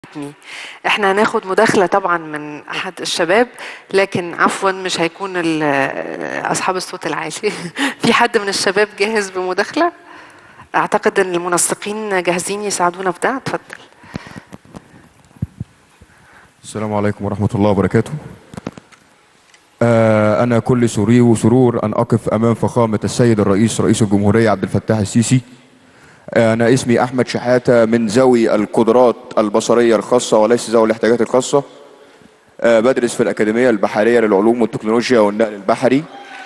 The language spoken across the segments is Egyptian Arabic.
عجبتني احنا هناخد مداخلة طبعا من احد الشباب لكن عفوا مش هيكون ال- اصحاب الصوت العالي في حد من الشباب جاهز بمداخلة اعتقد ان المنسقين جاهزين يساعدونا في ده اتفضل السلام عليكم ورحمة الله وبركاته آه، أنا كل سري وسرور أن أقف أمام فخامة السيد الرئيس رئيس الجمهورية عبد الفتاح السيسي آه، أنا اسمي أحمد شحاتة من ذوي القدرات البصرية الخاصة وليس ذوي الاحتياجات الخاصة آه، بدرس في الأكاديمية البحرية للعلوم والتكنولوجيا والنقل البحري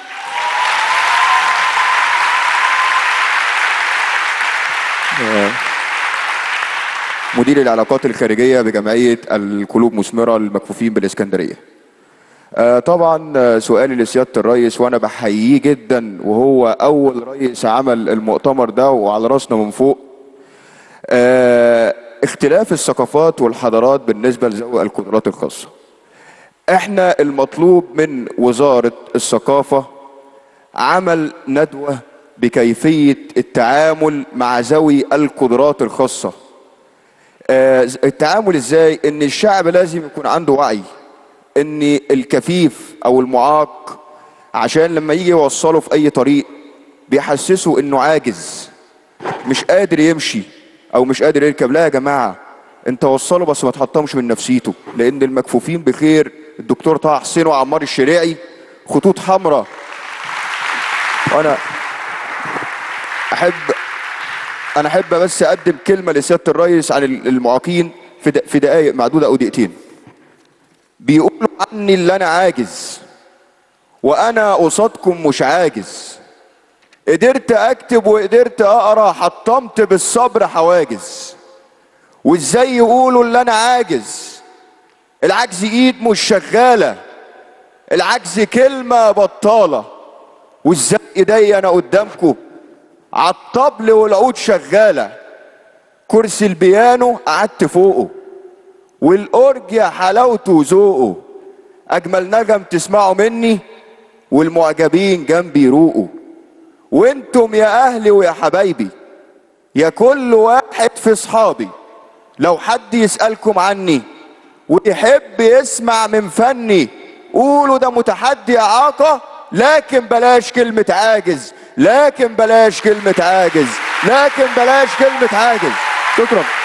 آه، مدير العلاقات الخارجية بجمعية القلوب مثمرة للمكفوفين بالإسكندرية آه، طبعا آه، سؤالي لسيادة الرئيس وأنا بحييه جدا وهو أول رئيس عمل المؤتمر ده وعلى راسنا من فوق آه، اختلاف الثقافات والحضارات بالنسبة لذوي القدرات الخاصة احنا المطلوب من وزارة الثقافة عمل ندوة بكيفية التعامل مع ذوي القدرات الخاصة آه، التعامل ازاي ان الشعب لازم يكون عنده وعي ان الكفيف او المعاق عشان لما يجي يوصله في اي طريق بيحسسه انه عاجز مش قادر يمشي او مش قادر يركب لا يا جماعه انت وصله بس ما تحطمش من نفسيته لان المكفوفين بخير الدكتور طه حسين وعمار الشريعي خطوط حمراء وانا احب انا احب بس اقدم كلمه لسياده الرئيس عن المعاقين في د- في دقائق معدوده او دقيقتين بيقولوا عني اللي انا عاجز وانا قصادكم مش عاجز قدرت اكتب وقدرت اقرا حطمت بالصبر حواجز وازاي يقولوا اللي انا عاجز العجز ايد مش شغاله العجز كلمه بطاله وازاي ايدي انا قدامكم عالطبل والعود شغاله كرسي البيانو قعدت فوقه والأورج حلاوته وذوقه أجمل نغم تسمعوا مني والمعجبين جنبي يروقوا وانتم يا أهلي ويا حبايبي يا كل واحد في صحابي لو حد يسألكم عني ويحب يسمع من فني قولوا ده متحدي إعاقة لكن بلاش كلمة عاجز لكن بلاش كلمة عاجز لكن بلاش كلمة عاجز شكرا